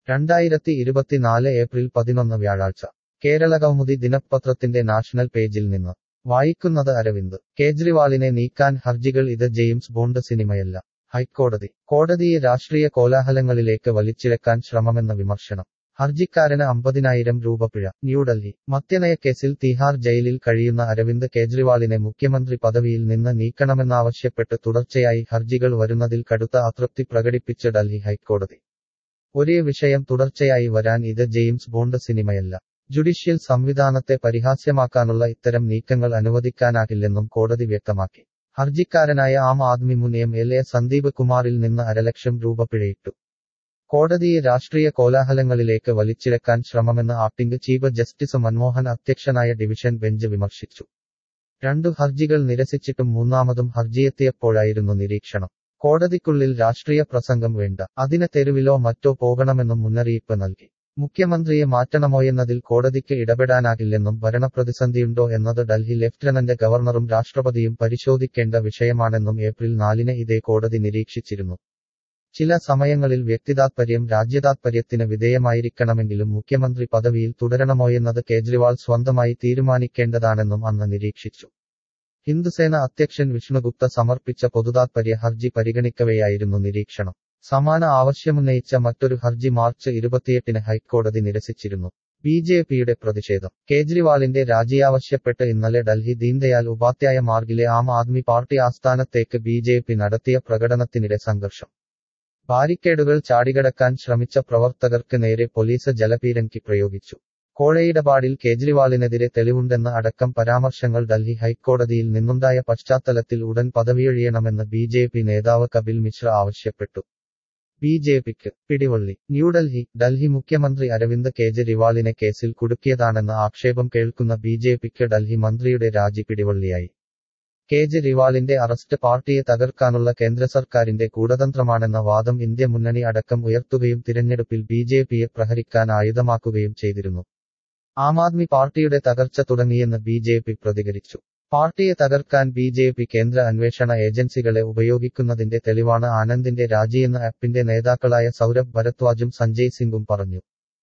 രണ്ടായിരത്തി ഇരുപത്തിനാല് ഏപ്രിൽ പതിനൊന്ന് വ്യാഴാഴ്ച കേരള കൗമുദി ദിനപത്രത്തിന്റെ നാഷണൽ പേജിൽ നിന്ന് വായിക്കുന്നത് അരവിന്ദ് കേജ്രിവാളിനെ നീക്കാൻ ഹർജികൾ ഇത് ജെയിംസ് ബോണ്ട് സിനിമയല്ല ഹൈക്കോടതി കോടതിയെ രാഷ്ട്രീയ കോലാഹലങ്ങളിലേക്ക് വലിച്ചിഴക്കാൻ ശ്രമമെന്ന വിമർശനം ഹർജിക്കാരന് അമ്പതിനായിരം രൂപ പിഴ ന്യൂഡൽഹി മദ്യനയക്കേസിൽ തിഹാർ ജയിലിൽ കഴിയുന്ന അരവിന്ദ് കേജ്രിവാളിനെ മുഖ്യമന്ത്രി പദവിയിൽ നിന്ന് നീക്കണമെന്നാവശ്യപ്പെട്ട് തുടർച്ചയായി ഹർജികൾ വരുന്നതിൽ കടുത്ത അതൃപ്തി പ്രകടിപ്പിച്ച് ഡൽഹി ഹൈക്കോടതി ഒരേ വിഷയം തുടർച്ചയായി വരാൻ ഇത് ജെയിംസ് ബോണ്ട് സിനിമയല്ല ജുഡീഷ്യൽ സംവിധാനത്തെ പരിഹാസ്യമാക്കാനുള്ള ഇത്തരം നീക്കങ്ങൾ അനുവദിക്കാനാകില്ലെന്നും കോടതി വ്യക്തമാക്കി ഹർജിക്കാരനായ ആം ആദ്മി മുൻ എം എൽ എ സന്ദീപ് കുമാറിൽ നിന്ന് അരലക്ഷം രൂപ പിഴയിട്ടു കോടതിയെ രാഷ്ട്രീയ കോലാഹലങ്ങളിലേക്ക് വലിച്ചിഴക്കാൻ ശ്രമമെന്ന് ആക്ടിംഗ് ചീഫ് ജസ്റ്റിസ് മൻമോഹൻ അധ്യക്ഷനായ ഡിവിഷൻ ബെഞ്ച് വിമർശിച്ചു രണ്ടു ഹർജികൾ നിരസിച്ചിട്ടും മൂന്നാമതും ഹർജിയെത്തിയപ്പോഴായിരുന്നു നിരീക്ഷണം കോടതിക്കുള്ളിൽ രാഷ്ട്രീയ പ്രസംഗം വേണ്ട അതിന് തെരുവിലോ മറ്റോ പോകണമെന്നും മുന്നറിയിപ്പ് നൽകി മുഖ്യമന്ത്രിയെ മാറ്റണമോയെന്നതിൽ കോടതിക്ക് ഇടപെടാനാകില്ലെന്നും ഭരണപ്രതിസന്ധിയുണ്ടോ എന്നത് ഡൽഹി ലഫ്റ്റനന്റ് ഗവർണറും രാഷ്ട്രപതിയും പരിശോധിക്കേണ്ട വിഷയമാണെന്നും ഏപ്രിൽ നാലിന് ഇതേ കോടതി നിരീക്ഷിച്ചിരുന്നു ചില സമയങ്ങളിൽ വ്യക്തിതാത്പര്യം രാജ്യതാത്പര്യത്തിന് വിധേയമായിരിക്കണമെങ്കിലും മുഖ്യമന്ത്രി പദവിയിൽ തുടരണമോയെന്നത് കേജ്രിവാൾ സ്വന്തമായി തീരുമാനിക്കേണ്ടതാണെന്നും അന്ന് നിരീക്ഷിച്ചു ഹിന്ദുസേന അധ്യക്ഷൻ വിഷ്ണുഗുപ്ത സമർപ്പിച്ച പൊതുതാത്പര്യ ഹർജി പരിഗണിക്കവെയായിരുന്നു നിരീക്ഷണം സമാന ആവശ്യമുന്നയിച്ച മറ്റൊരു ഹർജി മാർച്ച് ഇരുപത്തിയെട്ടിന് ഹൈക്കോടതി നിരസിച്ചിരുന്നു ബി ജെ പിയുടെ പ്രതിഷേധം കേജ്രിവാളിന്റെ രാജിയാവശ്യപ്പെട്ട് ഇന്നലെ ഡൽഹി ദീൻദയാൽ ഉപാധ്യായ മാർഗിലെ ആം ആദ്മി പാർട്ടി ആസ്ഥാനത്തേക്ക് ബി ജെ പി നടത്തിയ പ്രകടനത്തിനിടെ സംഘർഷം ബാരിക്കേഡുകൾ ചാടികടക്കാൻ ശ്രമിച്ച പ്രവർത്തകർക്ക് നേരെ പോലീസ് ജലപീരങ്കി പ്രയോഗിച്ചു കോഴയിടപാടിൽ കേജ്രിവാളിനെതിരെ തെളിവുണ്ടെന്ന അടക്കം പരാമർശങ്ങൾ ഡൽഹി ഹൈക്കോടതിയിൽ നിന്നുണ്ടായ പശ്ചാത്തലത്തിൽ ഉടൻ പദവിയൊഴിയണമെന്ന് ബി ജെ പി നേതാവ് കപിൽ മിശ്ര ആവശ്യപ്പെട്ടു ബി ജെ പിക്ക് പിടിവള്ളി ന്യൂഡൽഹി ഡൽഹി മുഖ്യമന്ത്രി അരവിന്ദ് കേജ്രിവാളിനെ കേസിൽ കുടുക്കിയതാണെന്ന ആക്ഷേപം കേൾക്കുന്ന ബി ജെ പിക്ക് ഡൽഹി മന്ത്രിയുടെ രാജി പിടിവള്ളിയായി കേജ്രിവാളിന്റെ അറസ്റ്റ് പാർട്ടിയെ തകർക്കാനുള്ള കേന്ദ്ര സർക്കാരിന്റെ കൂടതന്ത്രമാണെന്ന വാദം ഇന്ത്യ മുന്നണി അടക്കം ഉയർത്തുകയും തിരഞ്ഞെടുപ്പിൽ ബി ജെ പിയെ പ്രഹരിക്കാൻ ആയുധമാക്കുകയും ചെയ്തിരുന്നു ആം ആദ്മി പാർട്ടിയുടെ തകർച്ച തുടങ്ങിയെന്ന് ബി ജെ പി പ്രതികരിച്ചു പാർട്ടിയെ തകർക്കാൻ ബി ജെ പി കേന്ദ്ര അന്വേഷണ ഏജൻസികളെ ഉപയോഗിക്കുന്നതിന്റെ തെളിവാണ് ആനന്ദിന്റെ രാജിയെന്ന് ആപ്പിന്റെ നേതാക്കളായ സൗരഭ് ഭരദ്വാജും സഞ്ജയ് സിംഗും പറഞ്ഞു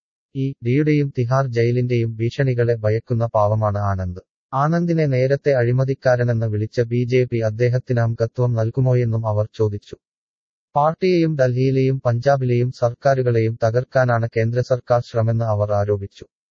ഈ ഡിയുടെയും തിഹാർ ജയിലിന്റെയും ഭീഷണികളെ ഭയക്കുന്ന പാവമാണ് ആനന്ദ് ആനന്ദിനെ നേരത്തെ അഴിമതിക്കാരനെന്ന് വിളിച്ച ബി ജെ പി അദ്ദേഹത്തിന് അംഗത്വം നൽകുമോയെന്നും അവർ ചോദിച്ചു പാർട്ടിയെയും ഡൽഹിയിലെയും പഞ്ചാബിലെയും സർക്കാരുകളെയും തകർക്കാനാണ് കേന്ദ്ര സർക്കാർ ശ്രമെന്ന് അവർ ആരോപിച്ചു